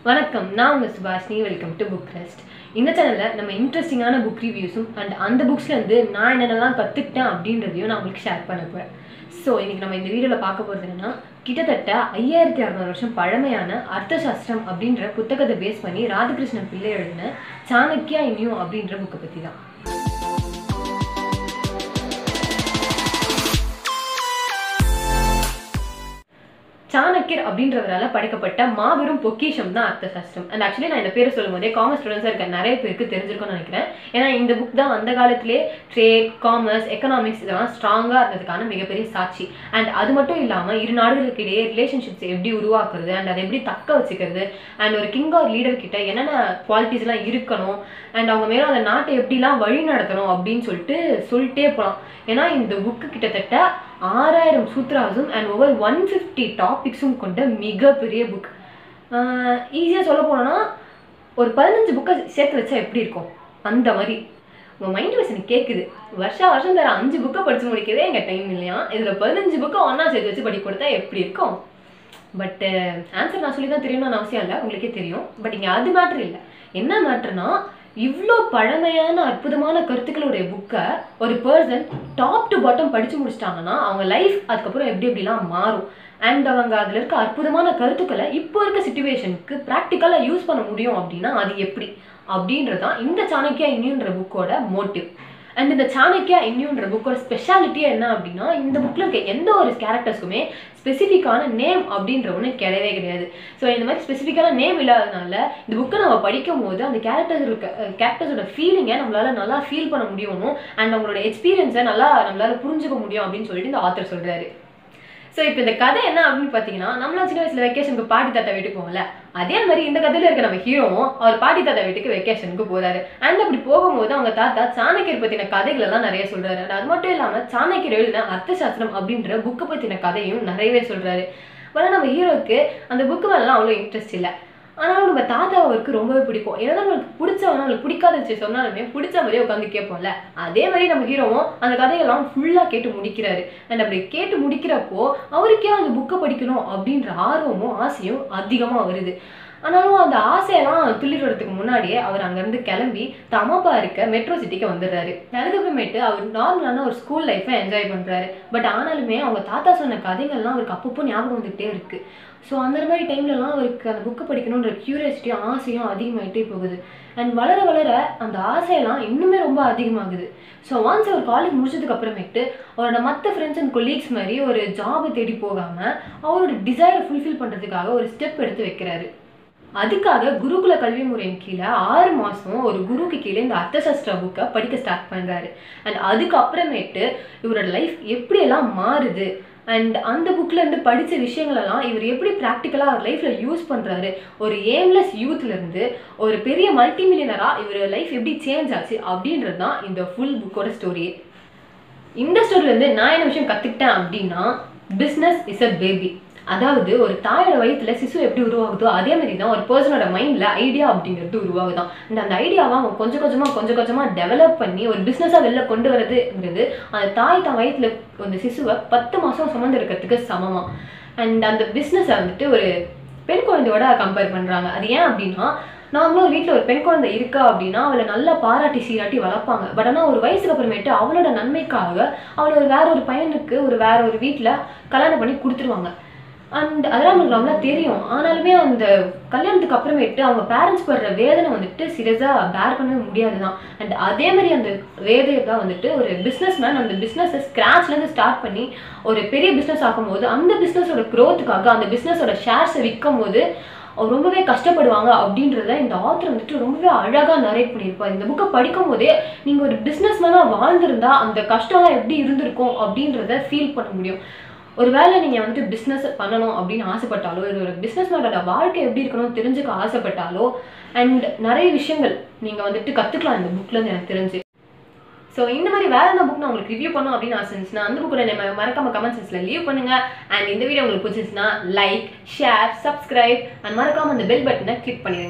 வணக்கம் நான் உங்கள் Subhashini welcome to book rest இந்த சேனலில் நம்ம இன்ட்ரெஸ்டிங்கான புக் ரிவ்யூஸும் அண்ட் அந்த புக்ஸ்லேருந்து நான் என்னென்னலாம் கற்றுக்கிட்டேன் அப்படின்றதையும் நான் உங்களுக்கு ஷேர் பண்ண போகிறேன் ஸோ இன்றைக்கி நம்ம இந்த வீடியோவில் பார்க்க போகிறது என்னென்னா கிட்டத்தட்ட ஐயாயிரத்தி அறநூறு வருஷம் பழமையான அர்த்தசாஸ்திரம் அப்படின்ற புத்தகத்தை பேஸ் பண்ணி ராதாகிருஷ்ணன் பிள்ளை எழுதின சாணக்கியா இனியும் அப்படின்ற புக்கை பற்றி தான் சாணக்கியர் அப்படின்றவரால படைக்கப்பட்ட மாபெரும் பொக்கிஷம் தான் அர்த்தசாஸ்திரம் அண்ட் ஆக்சுவலி நான் இந்த பேரை சொல்லும் போதே காமர்ஸ் ஸ்டூடெண்ட்ஸாக இருக்க நிறைய பேருக்கு தெரிஞ்சிருக்கும்னு நினைக்கிறேன் ஏன்னா இந்த புக் தான் அந்த காலத்திலே ட்ரேட் காமர்ஸ் எக்கனாமிக்ஸ் இதெல்லாம் ஸ்ட்ராங்காக இருந்ததுக்கான மிகப்பெரிய சாட்சி அண்ட் அது மட்டும் இல்லாமல் இரு நாடுகளுக்கு இடையே ரிலேஷன்ஷிப்ஸ் எப்படி உருவாக்குறது அண்ட் அதை எப்படி தக்க வச்சுக்கிறது அண்ட் ஒரு கிங் ஆர் லீடர் கிட்ட என்னென்ன குவாலிட்டிஸ்லாம் இருக்கணும் அண்ட் அவங்க மேலும் அந்த நாட்டை எப்படிலாம் வழி நடத்தணும் அப்படின்னு சொல்லிட்டு சொல்லிட்டே போகலாம் ஏன்னா இந்த புக்கு கிட்டத்தட்ட ஆறாயிரம் சூத்ராஸும் அண்ட் ஓவர் ஒன் ஃபிஃப்டி டாபிக்ஸும் கொண்ட மிகப்பெரிய புக் ஈஸியாக சொல்ல போனோன்னா ஒரு பதினஞ்சு புக்கை சேர்த்து வச்சா எப்படி இருக்கும் அந்த மாதிரி உங்கள் மைண்ட் வாய்ஸ் எனக்கு கேட்குது வருஷா வருஷம் தர அஞ்சு புக்கை படித்து முடிக்கவே எங்கள் டைம் இல்லையா இதில் பதினஞ்சு புக்கை ஒன்றா சேர்த்து வச்சு படிக்க கொடுத்தா எப்படி இருக்கும் பட்டு ஆன்சர் நான் சொல்லி தான் தெரியணும்னு அவசியம் இல்லை உங்களுக்கே தெரியும் பட் இங்கே அது மேட்ரு இல்லை என்ன மேட்ருனா இவ்வளோ பழமையான அற்புதமான கருத்துக்களுடைய புக்கை ஒரு பர்சன் டாப் டு பாட்டம் படித்து முடிச்சிட்டாங்கன்னா அவங்க லைஃப் அதுக்கப்புறம் எப்படி எப்படிலாம் மாறும் அண்ட் அவங்க அதில் இருக்க அற்புதமான கருத்துக்களை இப்போ இருக்க சுச்சுவேஷனுக்கு ப்ராக்டிக்கலாக யூஸ் பண்ண முடியும் அப்படின்னா அது எப்படி அப்படின்றதான் இந்த சாணக்கியா இன்னின்ற புக்கோட மோட்டிவ் அண்ட் இந்த சாணக்கியா இன்னின்ற புக்கோட ஸ்பெஷாலிட்டியே என்ன அப்படின்னா இந்த புக்கில் இருக்க எந்த ஒரு கேரக்டர்ஸ்க்குமே ஸ்பெசிஃபிக்கான நேம் அப்படின்ற ஒன்று கிடையவே கிடையாது ஸோ இந்த மாதிரி ஸ்பெசிஃபிக்கான நேம் இல்லாதனால இந்த புக்கை நம்ம படிக்கும் போது அந்த கேரக்டர்ஸ் இருக்க கேரக்டர்ஸோட ஃபீலிங்கை நம்மளால நல்லா ஃபீல் பண்ண முடியணும் அண்ட் அவங்களோட எக்ஸ்பீரியன்ஸை நல்லா நம்மளால புரிஞ்சுக்க முடியும் அப்படின்னு சொல்லிட்டு இந்த ஆத்தர் சொல்கிறாரு ஸோ இப்போ இந்த கதை என்ன அப்படின்னு பார்த்தீங்கன்னா நம்மளாம் சின்ன வயசுல வெக்கேஷனுக்கு பாட்டி தாத்தா வீட்டுக்கு போகல அதே மாதிரி இந்த கதையில இருக்க நம்ம ஹீரோவும் அவர் பாட்டி தாத்தா வீட்டுக்கு வெக்கேஷனுக்கு போறாரு அண்ட் அப்படி போகும்போது அவங்க தாத்தா சாணக்கியர் பத்தின கதைகள் எல்லாம் நிறைய சொல்றாரு And அது மட்டும் இல்லாம சாணக்கியர் எழுதின அர்த்தசாஸ்திரம் அப்படின்ற புக்கை பத்தின கதையும் நிறையவே சொல்றாரு ஆனால் நம்ம ஹீரோக்கு அந்த புக்கு மேலாம் அவ்வளோ இன்ட்ரெஸ்ட் இல்லை ஆனாலும் நம்ம தாத்தா அவருக்கு ரொம்பவே பிடிக்கும் ஏன்னா நம்மளுக்கு பிடிச்சவங்க நம்மளுக்கு பிடிக்காத விஷயம் சொன்னாலுமே பிடிச்ச மாதிரியே உட்காந்து கேட்போம்ல அதே மாதிரி நம்ம ஹீரோவும் அந்த கதையெல்லாம் ஃபுல்லாக கேட்டு முடிக்கிறாரு அண்ட் அப்படி கேட்டு முடிக்கிறப்போ அவருக்கே அந்த புக்கை படிக்கணும் அப்படின்ற ஆர்வமும் ஆசையும் அதிகமாக வருது ஆனாலும் அந்த ஆசையெல்லாம் துள்ளிட்டு வரதுக்கு முன்னாடியே அவர் அங்கேருந்து கிளம்பி தமாப்பா இருக்க மெட்ரோ சிட்டிக்கு வந்துடுறாரு அதுக்கப்புறமேட்டு அவர் நார்மலான ஒரு ஸ்கூல் லைஃப்பை என்ஜாய் பண்ணுறாரு பட் ஆனாலுமே அவங்க தாத்தா சொன்ன கதைகள்லாம் அவருக்கு அப்பப்போ ஞாபகம் வந்துகிட்டே இருக்கு ஸோ அந்த மாதிரி டைம்லலாம் அவருக்கு அந்த புக்கை படிக்கணுன்ற க்யூரியாசிட்டியும் ஆசையும் அதிகமாகிட்டே போகுது அண்ட் வளர வளர அந்த ஆசையெல்லாம் இன்னுமே ரொம்ப அதிகமாகுது ஸோ ஒன்ஸ் அவர் காலேஜ் முடிச்சதுக்கு அப்புறமேட்டு அவரோட மற்ற ஃப்ரெண்ட்ஸ் அண்ட் கொலீக்ஸ் மாதிரி ஒரு ஜாபை தேடி போகாமல் அவரோட டிசைரை ஃபுல்ஃபில் பண்ணுறதுக்காக ஒரு ஸ்டெப் எடுத்து வைக்கிறாரு அதுக்காக குருகுல கல்வி முறையின் கீழே ஆறு மாதம் ஒரு குருவுக்கு கீழே இந்த அர்த்தசாஸ்திர புக்கை படிக்க ஸ்டார்ட் பண்ணுறாரு அண்ட் அதுக்கப்புறமேட்டு இவரோட லைஃப் எப்படியெல்லாம் மாறுது அண்ட் அந்த புக்கில் இருந்து படித்த விஷயங்களெல்லாம் இவர் எப்படி ப்ராக்டிக்கலாக அவர் லைஃப்பில் யூஸ் பண்ணுறாரு ஒரு ஏம்லெஸ் யூத்லேருந்து ஒரு பெரிய மல்டி மில்லியனராக இவர் லைஃப் எப்படி சேஞ்ச் ஆச்சு அப்படின்றது தான் இந்த ஃபுல் புக்கோட ஸ்டோரியே இந்த ஸ்டோரியிலேருந்து நான் என்ன விஷயம் கற்றுக்கிட்டேன் அப்படின்னா பிஸ்னஸ் இஸ் அ பேபி அதாவது ஒரு தாயோட வயிற்றுல சிசு எப்படி உருவாகுதோ அதே மாதிரி தான் ஒரு பர்சனோட மைண்டில் ஐடியா அப்படிங்கிறது உருவாகுதான் அண்ட் அந்த ஐடியாவை அவன் கொஞ்சம் கொஞ்சமாக கொஞ்சம் கொஞ்சமாக டெவலப் பண்ணி ஒரு பிஸ்னஸாக வெளில கொண்டு வரதுங்கிறது அந்த தாய் தான் வயிற்றுல அந்த சிசுவை பத்து மாதம் சுமந்து இருக்கிறதுக்கு சமமாக அண்ட் அந்த பிஸ்னஸை வந்துட்டு ஒரு பெண் குழந்தையோட கம்பேர் பண்ணுறாங்க அது ஏன் அப்படின்னா நார்மலாக ஒரு வீட்டில் ஒரு பெண் குழந்தை இருக்கா அப்படின்னா அவளை நல்லா பாராட்டி சீராட்டி வளர்ப்பாங்க பட் ஆனால் ஒரு வயசுக்கு அப்புறமேட்டு அவளோட நன்மைக்காக அவளை ஒரு வேற ஒரு பையனுக்கு ஒரு வேற ஒரு வீட்டில் கல்யாணம் பண்ணி கொடுத்துருவாங்க அண்ட் அதெல்லாம் நமக்கு நல்லா தெரியும் ஆனாலுமே அந்த கல்யாணத்துக்கு அப்புறமேட்டு அவங்க பேரண்ட்ஸ் படுற வேதனை வந்துட்டு சீரியஸாக பேர் பண்ணவே முடியாது தான் அண்ட் அதே மாதிரி அந்த வேதையை தான் வந்துட்டு ஒரு பிஸ்னஸ் மேன் அந்த பிஸ்னஸை ஸ்க்ராச்லேருந்து ஸ்டார்ட் பண்ணி ஒரு பெரிய பிஸ்னஸ் ஆக்கும்போது அந்த பிஸ்னஸோட க்ரோத்துக்காக அந்த பிஸ்னஸோட ஷேர்ஸை விற்கும் போது அவர் ரொம்பவே கஷ்டப்படுவாங்க அப்படின்றத இந்த ஆத்தர் வந்துட்டு ரொம்பவே அழகாக நரேட் பண்ணியிருப்பார் இந்த புக்கை படிக்கும் போதே நீங்கள் ஒரு பிஸ்னஸ் மேனாக வாழ்ந்திருந்தா அந்த கஷ்டம்லாம் எப்படி இருந்திருக்கும் அப்படின்றத ஃபீல் பண்ண முடியும் ஒருவேளை நீங்கள் வந்துட்டு பிஸ்னஸ் பண்ணணும் அப்படின்னு ஆசைப்பட்டாலோ இல்லை ஒரு பிஸ்னஸ் மேனோட வாழ்க்கை எப்படி இருக்கணும்னு தெரிஞ்சுக்க ஆசைப்பட்டாலோ அண்ட் நிறைய விஷயங்கள் நீங்கள் வந்துட்டு கற்றுக்கலாம் இந்த புக்லேருந்து எனக்கு தெரிஞ்சு ஸோ இந்த மாதிரி வேற என்ன புக் நான் உங்களுக்கு ரிவ்யூ பண்ணணும் அப்படின்னு ஆசை இருந்துச்சுன்னா அந்த புக்கோட நம்ம மறக்காம கமெண்ட் செக்ஷனில் லீவ் பண்ணுங்க அண்ட் இந்த வீடியோ உங்களுக்கு பிடிச்சிருச்சுன்னா லைக் ஷேர் சப்ஸ்கிரைப் அண்ட் மறக்காம அந்த பெல் பட்டனை கிளிக் பண்ணிடுங்க